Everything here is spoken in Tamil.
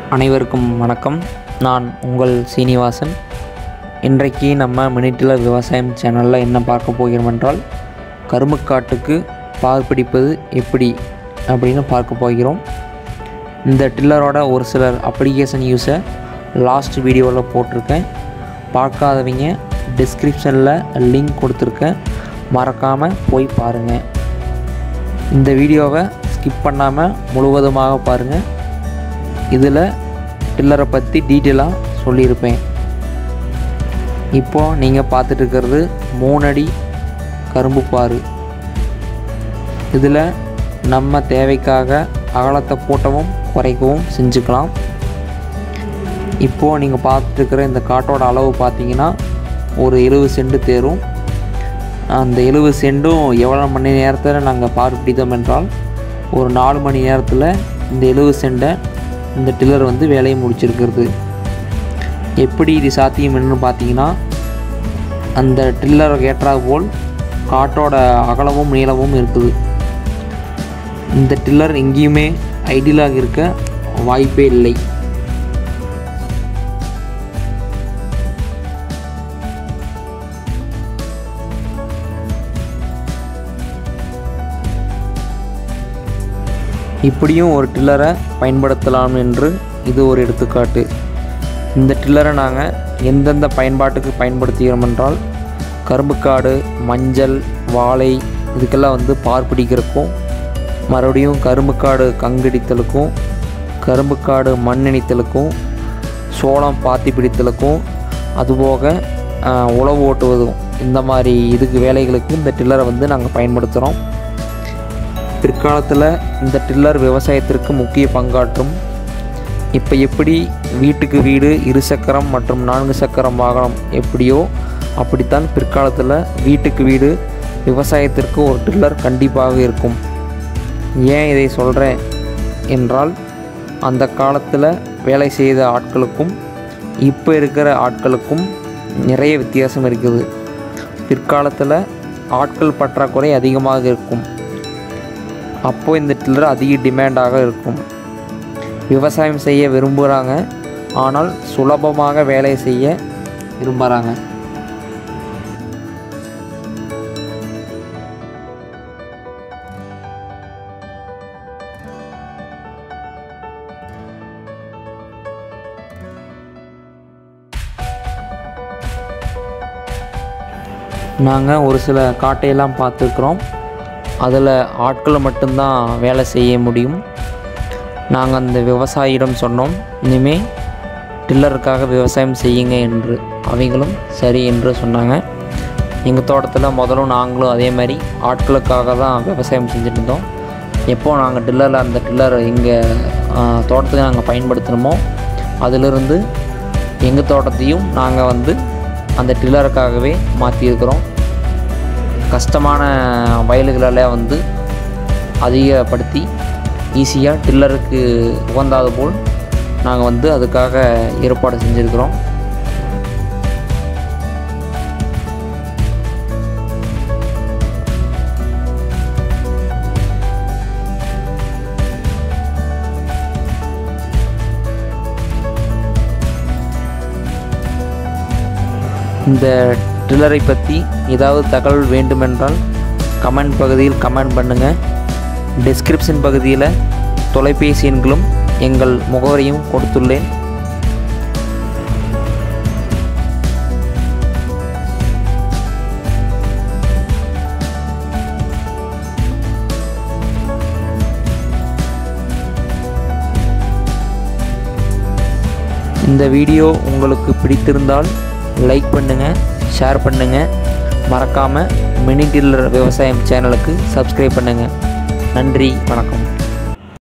அனைவருக்கும் வணக்கம் நான் உங்கள் சீனிவாசன் இன்றைக்கு நம்ம மினிட்டில் விவசாயம் சேனலில் என்ன பார்க்க போகிறோம் என்றால் கரும்புக்காட்டுக்கு பால் பிடிப்பது எப்படி அப்படின்னு பார்க்க போகிறோம் இந்த டில்லரோட ஒரு சிலர் அப்ளிகேஷன் யூஸை லாஸ்ட் வீடியோவில் போட்டிருக்கேன் பார்க்காதவங்க டிஸ்கிரிப்ஷனில் லிங்க் கொடுத்துருக்கேன் மறக்காமல் போய் பாருங்கள் இந்த வீடியோவை ஸ்கிப் பண்ணாமல் முழுவதுமாக பாருங்கள் இதில் டில்லரை பற்றி டீட்டெயிலாக சொல்லியிருப்பேன் இப்போது நீங்கள் பார்த்துட்டு இருக்கிறது மூணடி கரும்பு பாரு இதில் நம்ம தேவைக்காக அகலத்தை கூட்டவும் குறைக்கவும் செஞ்சுக்கலாம் இப்போது நீங்கள் பார்த்துட்டு இருக்கிற இந்த காட்டோட அளவு பார்த்தீங்கன்னா ஒரு எழுபது சென்ட் தேரும் அந்த எழுபது சென்டும் எவ்வளோ மணி நேரத்தில் நாங்கள் பார் பிடித்தோம் என்றால் ஒரு நாலு மணி நேரத்தில் இந்த எழுபது சென்டை இந்த டில்லர் வந்து வேலையை முடிச்சிருக்கிறது எப்படி இது சாத்தியம் என்னன்னு பார்த்தீங்கன்னா அந்த டில்லரை ஏற்றாது போல் காட்டோட அகலமும் நீளமும் இருக்குது இந்த டில்லர் எங்கேயுமே ஐடியலாக இருக்க வாய்ப்பே இல்லை இப்படியும் ஒரு டில்லரை பயன்படுத்தலாம் என்று இது ஒரு எடுத்துக்காட்டு இந்த டில்லரை நாங்கள் எந்தெந்த பயன்பாட்டுக்கு பயன்படுத்துகிறோம் என்றால் கரும்புக்காடு மஞ்சள் வாழை இதுக்கெல்லாம் வந்து பார் பிடிக்கிறதுக்கும் மறுபடியும் கரும்புக்காடு கங்கடித்தலுக்கும் கரும்புக்காடு மண்ணெணித்தலுக்கும் சோளம் பாத்தி பிடித்தலுக்கும் அதுபோக ஆஹ், உழவு ஓட்டுவதும் இந்த மாதிரி இதுக்கு வேலைகளுக்கு இந்த டில்லரை வந்து நாங்கள் பயன்படுத்துகிறோம் பிற்காலத்தில் இந்த டில்லர் விவசாயத்திற்கு முக்கிய பங்காற்றும் இப்போ எப்படி வீட்டுக்கு வீடு இரு சக்கரம் மற்றும் நான்கு சக்கரம் வாகனம் எப்படியோ அப்படித்தான் பிற்காலத்தில் வீட்டுக்கு வீடு விவசாயத்திற்கு ஒரு டில்லர் கண்டிப்பாக இருக்கும் ஏன் இதை சொல்கிறேன் என்றால் அந்த காலத்தில் வேலை செய்த ஆட்களுக்கும் இப்போ இருக்கிற ஆட்களுக்கும் நிறைய வித்தியாசம் இருக்குது பிற்காலத்தில் ஆட்கள் பற்றாக்குறை அதிகமாக இருக்கும் அப்போ இந்த டில்லர் அதிக டிமாண்டாக இருக்கும் விவசாயம் செய்ய விரும்புகிறாங்க ஆனால் சுலபமாக வேலை செய்ய விரும்புகிறாங்க நாங்கள் ஒரு சில காட்டையெல்லாம் பார்த்துருக்குறோம் அதில் ஆட்களை மட்டும்தான் வேலை செய்ய முடியும் நாங்கள் அந்த விவசாயியிடம் சொன்னோம் இனிமே டில்லருக்காக விவசாயம் செய்யுங்க என்று அவங்களும் சரி என்று சொன்னாங்க எங்கள் தோட்டத்தில் முதலும் நாங்களும் அதே மாதிரி ஆட்களுக்காக தான் விவசாயம் செஞ்சுட்டு இருந்தோம் எப்போ நாங்கள் டில்லரில் அந்த டில்லர் எங்கள் தோட்டத்துக்கு நாங்கள் பயன்படுத்தினோமோ அதிலிருந்து எங்கள் தோட்டத்தையும் நாங்கள் வந்து அந்த டில்லருக்காகவே மாற்றியிருக்கிறோம் கஷ்டமான வயல்களெல்லாம் வந்து அதிகப்படுத்தி ஈஸியாக டில்லருக்கு உகந்தாது போல் நாங்கள் வந்து அதுக்காக ஏற்பாடு செஞ்சுருக்கிறோம் இந்த ட்ரில்லரை பற்றி ஏதாவது தகவல் வேண்டுமென்றால் கமெண்ட் பகுதியில் கமெண்ட் பண்ணுங்கள் டிஸ்கிரிப்ஷன் பகுதியில் தொலைபேசி எண்களும் எங்கள் முகவரியும் கொடுத்துள்ளேன் இந்த வீடியோ உங்களுக்கு பிடித்திருந்தால் லைக் பண்ணுங்கள் ஷேர் பண்ணுங்கள் மறக்காமல் மினி டில்லர் விவசாயம் சேனலுக்கு சப்ஸ்கிரைப் பண்ணுங்கள் நன்றி வணக்கம்